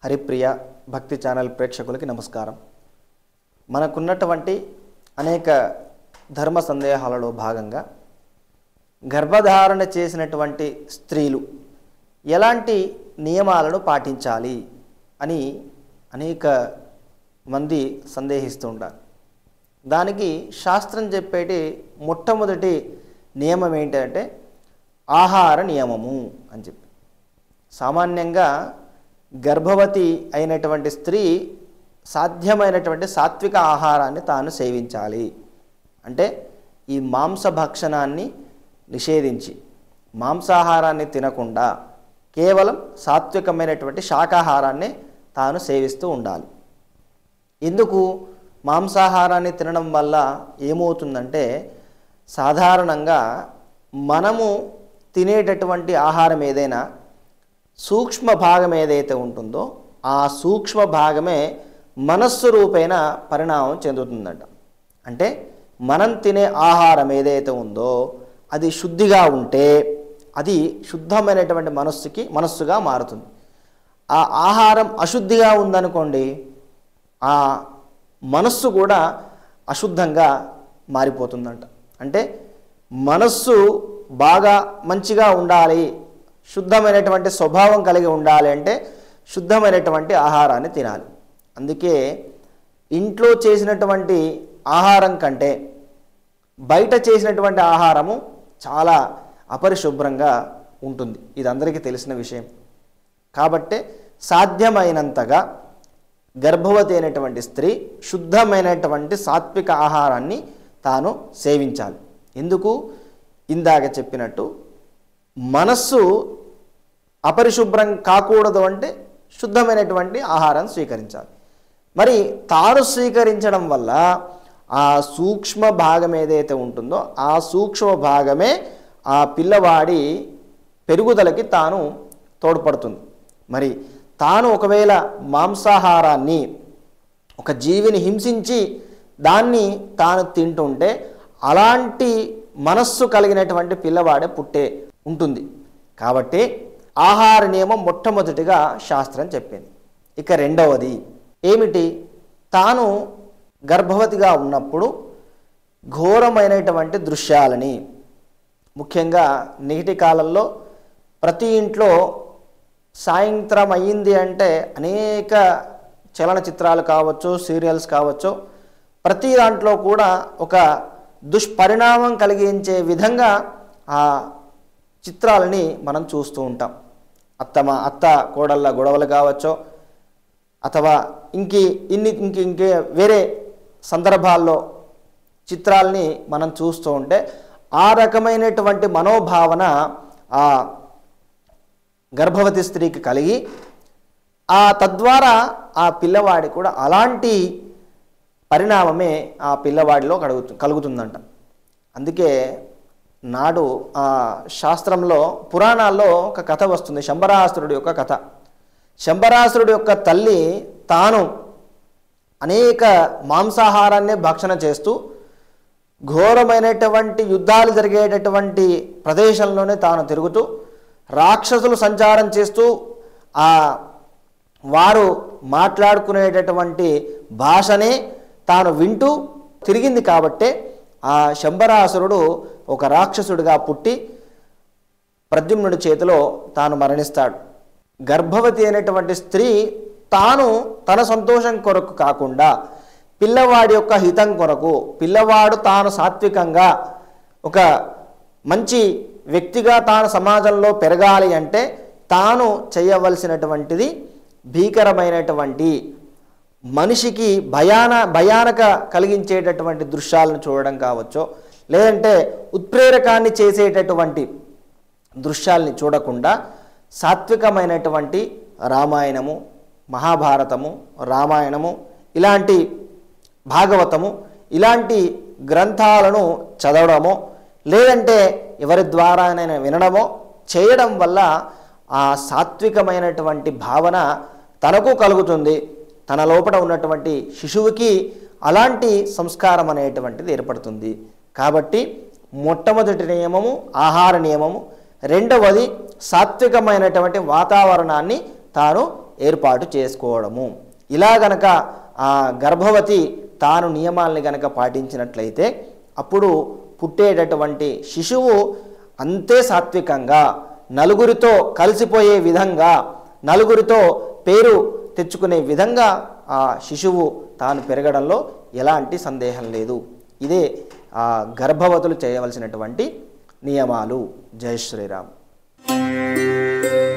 హరిప్రియ భక్తి ఛానల్ ప్రేక్షకులకి నమస్కారం మనకున్నటువంటి అనేక ధర్మ సందేహాలలో భాగంగా గర్భధారణ చేసినటువంటి స్త్రీలు ఎలాంటి నియమాలను పాటించాలి అని అనేక మంది సందేహిస్తూ ఉంటారు దానికి శాస్త్రం చెప్పేటి మొట్టమొదటి నియమం ఏంటంటే ఆహార నియమము అని చెప్పి సామాన్యంగా గర్భవతి అయినటువంటి స్త్రీ సాధ్యమైనటువంటి సాత్విక ఆహారాన్ని తాను సేవించాలి అంటే ఈ మాంస భక్షణాన్ని నిషేధించి మాంసాహారాన్ని తినకుండా కేవలం సాత్వికమైనటువంటి శాకాహారాన్ని తాను సేవిస్తూ ఉండాలి ఎందుకు మాంసాహారాన్ని తినడం వల్ల ఏమవుతుందంటే సాధారణంగా మనము తినేటటువంటి ఆహారం ఏదైనా సూక్ష్మ భాగం ఏదైతే ఉంటుందో ఆ సూక్ష్మ భాగమే మనస్సు రూపేణ పరిణామం చెందుతుందంట అంటే మనం తినే ఆహారం ఏదైతే ఉందో అది శుద్ధిగా ఉంటే అది శుద్ధమైనటువంటి మనస్సుకి మనస్సుగా మారుతుంది ఆ ఆహారం అశుద్ధిగా ఉందనుకోండి ఆ మనస్సు కూడా అశుద్ధంగా మారిపోతుందంట అంటే మనస్సు బాగా మంచిగా ఉండాలి శుద్ధమైనటువంటి స్వభావం కలిగి ఉండాలి అంటే శుద్ధమైనటువంటి ఆహారాన్ని తినాలి అందుకే ఇంట్లో చేసినటువంటి ఆహారం కంటే బయట చేసినటువంటి ఆహారము చాలా అపరిశుభ్రంగా ఉంటుంది ఇది అందరికీ తెలిసిన విషయం కాబట్టే సాధ్యమైనంతగా గర్భవతి అయినటువంటి స్త్రీ శుద్ధమైనటువంటి సాత్విక ఆహారాన్ని తాను సేవించాలి ఎందుకు ఇందాక చెప్పినట్టు మనస్సు అపరిశుభ్రం కాకూడదు అంటే శుద్ధమైనటువంటి ఆహారం స్వీకరించాలి మరి తాను స్వీకరించడం వల్ల ఆ సూక్ష్మ భాగం ఏదైతే ఉంటుందో ఆ సూక్ష్మ భాగమే ఆ పిల్లవాడి పెరుగుదలకి తాను తోడ్పడుతుంది మరి తాను ఒకవేళ మాంసాహారాన్ని ఒక జీవిని హింసించి దాన్ని తాను తింటుంటే అలాంటి మనస్సు కలిగినటువంటి పిల్లవాడే పుట్టే ఉంటుంది కాబట్టి ఆహార నియమం మొట్టమొదటిగా శాస్త్రం చెప్పింది ఇక రెండవది ఏమిటి తాను గర్భవతిగా ఉన్నప్పుడు ఘోరమైనటువంటి దృశ్యాలని ముఖ్యంగా నేటి కాలంలో ప్రతి ఇంట్లో సాయంత్రం అయ్యింది అంటే అనేక చలనచిత్రాలు కావచ్చు సీరియల్స్ కావచ్చు ప్రతి దాంట్లో కూడా ఒక దుష్పరిణామం కలిగించే విధంగా ఆ చిత్రాలని మనం చూస్తూ ఉంటాం అత్తమ అత్త కోడళ్ళ గొడవలు కావచ్చు అథవా ఇంకి ఇన్ని ఇంక ఇంకే వేరే సందర్భాల్లో చిత్రాల్ని మనం చూస్తూ ఉంటే ఆ రకమైనటువంటి మనోభావన ఆ గర్భవతి స్త్రీకి కలిగి ఆ తద్వారా ఆ పిల్లవాడి కూడా అలాంటి పరిణామమే ఆ పిల్లవాడిలో కలుగుతు కలుగుతుందంట అందుకే నాడు ఆ శాస్త్రంలో పురాణాల్లో ఒక కథ వస్తుంది శంబరాసురుడి యొక్క కథ శంబరాసురుడి యొక్క తల్లి తాను అనేక మాంసాహారాన్ని భక్షణ చేస్తూ ఘోరమైనటువంటి యుద్ధాలు జరిగేటటువంటి ప్రదేశంలోనే తాను తిరుగుతూ రాక్షసులు సంచారం చేస్తూ ఆ వారు మాట్లాడుకునేటటువంటి భాషనే తాను వింటూ తిరిగింది కాబట్టే ఆ శంబరాసురుడు ఒక రాక్షసుడిగా పుట్టి ప్రద్యుమ్నుడి చేతిలో తాను మరణిస్తాడు గర్భవతి అయినటువంటి స్త్రీ తాను తన సంతోషం కొరకు కాకుండా పిల్లవాడి యొక్క హితం కొరకు పిల్లవాడు తాను సాత్వికంగా ఒక మంచి వ్యక్తిగా తాను సమాజంలో పెరగాలి అంటే తాను చేయవలసినటువంటిది భీకరమైనటువంటి మనిషికి భయాన భయానక కలిగించేటటువంటి దృశ్యాలను చూడడం కావచ్చు లేదంటే ఉత్ప్రేరకాన్ని చేసేటటువంటి దృశ్యాల్ని చూడకుండా సాత్వికమైనటువంటి రామాయణము మహాభారతము రామాయణము ఇలాంటి భాగవతము ఇలాంటి గ్రంథాలను చదవడమో లేదంటే ఎవరి ద్వారానైనా వినడమో చేయడం వల్ల ఆ సాత్వికమైనటువంటి భావన తనకు కలుగుతుంది తన లోపల ఉన్నటువంటి శిశువుకి అలాంటి సంస్కారం అనేటువంటిది ఏర్పడుతుంది కాబట్టి మొట్టమొదటి నియమము ఆహార నియమము రెండవది సాత్వికమైనటువంటి వాతావరణాన్ని తాను ఏర్పాటు చేసుకోవడము ఇలా గనక ఆ గర్భవతి తాను నియమాల్ని గనక పాటించినట్లయితే అప్పుడు పుట్టేటటువంటి శిశువు అంతే సాత్వికంగా నలుగురితో కలిసిపోయే విధంగా నలుగురితో పేరు తెచ్చుకునే విధంగా ఆ శిశువు తాను పెరగడంలో ఎలాంటి సందేహం లేదు ఇదే ఆ గర్భవతులు చేయవలసినటువంటి నియమాలు జై శ్రీరామ్